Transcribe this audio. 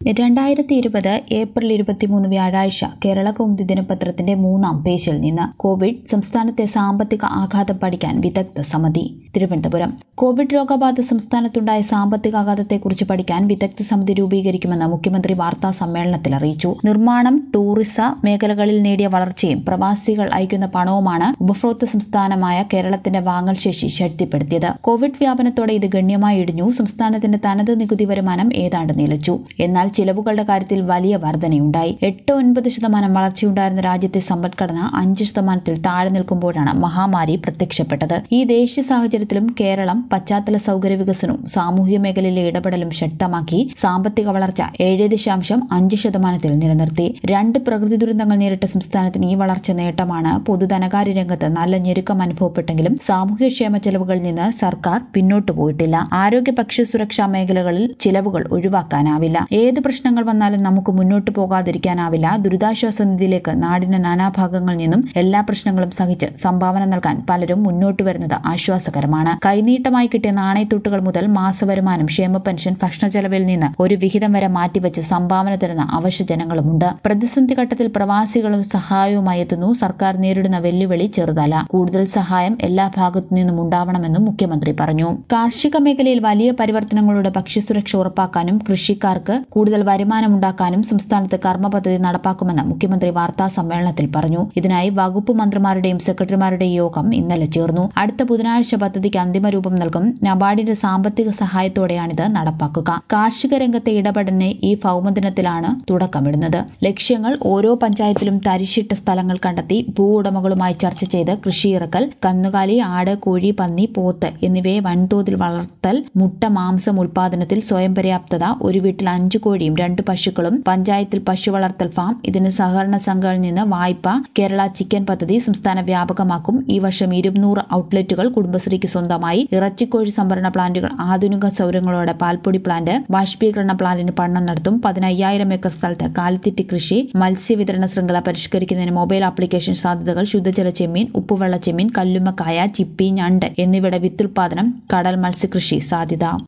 രണ്ടായിരത്തി ഇരുപത് ഏപ്രിൽ ഇരുപത്തിമൂന്ന് വ്യാഴാഴ്ച കേരള കൗമുദി ദിനപത്രത്തിന്റെ മൂന്നാം പേജിൽ നിന്ന് കോവിഡ് സംസ്ഥാനത്തെ സാമ്പത്തിക ആഘാതം പഠിക്കാൻ വിദഗ്ധ സമിതി തിരുവനന്തപുരം കോവിഡ് രോഗബാധ സംസ്ഥാനത്തുണ്ടായ സാമ്പത്തിക ആഘാതത്തെക്കുറിച്ച് പഠിക്കാൻ വിദഗ്ധ സമിതി രൂപീകരിക്കുമെന്ന് മുഖ്യമന്ത്രി വാർത്താ സമ്മേളനത്തിൽ അറിയിച്ചു നിർമ്മാണം ടൂറിസ മേഖലകളിൽ നേടിയ വളർച്ചയും പ്രവാസികൾ അയക്കുന്ന പണവുമാണ് ഉപഭോക്തൃ സംസ്ഥാനമായ കേരളത്തിന്റെ വാങ്ങൽ ശേഷി ശക്തിപ്പെടുത്തിയത് കോവിഡ് വ്യാപനത്തോടെ ഇത് ഗണ്യമായി ഇടിഞ്ഞു സംസ്ഥാനത്തിന്റെ തനത് നികുതി വരുമാനം ഏതാണ്ട് നിലച്ചു എന്നാൽ ചിലവുകളുടെ കാര്യത്തിൽ വലിയ വർധനയുണ്ടായി എട്ട് ഒൻപത് ശതമാനം വളർച്ചയുണ്ടായിരുന്ന രാജ്യത്തെ സമ്പദ്ഘടന അഞ്ച് ശതമാനത്തിൽ താഴെ നിൽക്കുമ്പോഴാണ് മഹാമാരി പ്രത്യക്ഷപ്പെട്ടത് ഈ ദേശീയ സാഹചര്യത്തിലും കേരളം പശ്ചാത്തല സൌകര്യ വികസനവും സാമൂഹ്യ മേഖലയിലെ ഇടപെടലും ശക്തമാക്കി സാമ്പത്തിക വളർച്ച ഏഴ് ദശാംശം അഞ്ച് ശതമാനത്തിൽ നിലനിർത്തി രണ്ട് പ്രകൃതി ദുരന്തങ്ങൾ നേരിട്ട സംസ്ഥാനത്തിന് ഈ വളർച്ച നേട്ടമാണ് പൊതുധനകാര്യ രംഗത്ത് നല്ല ഞെരുക്കം അനുഭവപ്പെട്ടെങ്കിലും സാമൂഹ്യക്ഷേമ ചെലവുകളിൽ നിന്ന് സർക്കാർ പിന്നോട്ടു പോയിട്ടില്ല ആരോഗ്യ ഭക്ഷ്യസുരക്ഷാ മേഖലകളിൽ ചിലവുകൾ ഒഴിവാക്കാനാവില്ല ഏത് പ്രശ്നങ്ങൾ വന്നാലും നമുക്ക് മുന്നോട്ട് പോകാതിരിക്കാനാവില്ല ദുരിതാശ്വാസ നിധിയിലേക്ക് നാടിന്റെ നാനാഭാഗങ്ങളിൽ നിന്നും എല്ലാ പ്രശ്നങ്ങളും സഹിച്ച് സംഭാവന നൽകാൻ പലരും മുന്നോട്ട് വരുന്നത് ആശ്വാസകരമാണ് കൈനീട്ടമായി കിട്ടിയ നാണയത്തുട്ടുകൾ മുതൽ മാസവരുമാനം ക്ഷേമ പെൻഷൻ ഭക്ഷണച്ചെലവിൽ നിന്ന് ഒരു വിഹിതം വരെ മാറ്റിവെച്ച് സംഭാവന തരുന്ന അവശ്യ ജനങ്ങളുമുണ്ട് പ്രതിസന്ധി ഘട്ടത്തിൽ പ്രവാസികളും സഹായവുമായി എത്തുന്നു സർക്കാർ നേരിടുന്ന വെല്ലുവിളി ചെറുതല്ല കൂടുതൽ സഹായം എല്ലാ ഭാഗത്തു നിന്നും ഉണ്ടാവണമെന്നും മുഖ്യമന്ത്രി പറഞ്ഞു കാർഷിക മേഖലയിൽ വലിയ പരിവർത്തനങ്ങളുടെ ഭക്ഷ്യസുരക്ഷ ഉറപ്പാക്കാനും കൃഷിക്കാർക്ക് കൂടുതൽ വരുമാനമുണ്ടാക്കാനും സംസ്ഥാനത്ത് കർമ്മ പദ്ധതി നടപ്പാക്കുമെന്ന് മുഖ്യമന്ത്രി വാർത്താ സമ്മേളനത്തിൽ പറഞ്ഞു ഇതിനായി വകുപ്പ് മന്ത്രിമാരുടെയും സെക്രട്ടറിമാരുടെയും യോഗം ഇന്നലെ ചേർന്നു അടുത്ത ബുധനാഴ്ച പദ്ധതിക്ക് അന്തിമ രൂപം നൽകും നബാർഡിന്റെ സാമ്പത്തിക സഹായത്തോടെയാണിത് നടപ്പാക്കുക കാർഷിക രംഗത്തെ ഇടപെടലിന് ഈ ഭൌമദിനത്തിലാണ് തുടക്കമിടുന്നത് ലക്ഷ്യങ്ങൾ ഓരോ പഞ്ചായത്തിലും തരിശിട്ട സ്ഥലങ്ങൾ കണ്ടെത്തി ഭൂ ഉടമകളുമായി ചർച്ച ചെയ്ത് കൃഷിയിറക്കൽ കന്നുകാലി ആട് കോഴി പന്നി പോത്ത് എന്നിവയെ വൻതോതിൽ വളർത്തൽ മുട്ട മാംസം ഉൽപാദനത്തിൽ സ്വയം പര്യാപ്തത ഒരു വീട്ടിൽ അഞ്ചു കോഴിയും രണ്ട് പശുക്കളും പഞ്ചായത്തിൽ പശു വളർത്തൽ ഫാം ഇതിന് സഹകരണ സംഘങ്ങളിൽ നിന്ന് വായ്പ കേരള ചിക്കൻ പദ്ധതി സംസ്ഥാന വ്യാപകമാക്കും ഈ വർഷം ഇരുന്നൂറ് ഔട്ട്ലെറ്റുകൾ കുടുംബശ്രീക്ക് സ്വന്തമായി ഇറച്ചിക്കോഴി സംഭരണ പ്ലാന്റുകൾ ആധുനിക സൌകര്യങ്ങളോടെ പാൽപ്പൊടി പ്ലാന്റ് ബാഷ്പീകരണ പ്ലാന്റിന് പഠനം നടത്തും പതിനയ്യായിരം ഏക്കർ സ്ഥലത്ത് കാലിത്തീറ്റി കൃഷി മത്സ്യവിതരണ ശൃംഖല പരിഷ്കരിക്കുന്നതിന് മൊബൈൽ ആപ്ലിക്കേഷൻ സാധ്യതകൾ ശുദ്ധജല ചെമ്മീൻ ഉപ്പുവെള്ള ചെമ്മീൻ കല്ലുമ്മക്കായ ചിപ്പി ഞണ്ട് എന്നിവയുടെ വിത്തുൽപാദനം കടൽ മത്സ്യകൃഷി സാധ്യത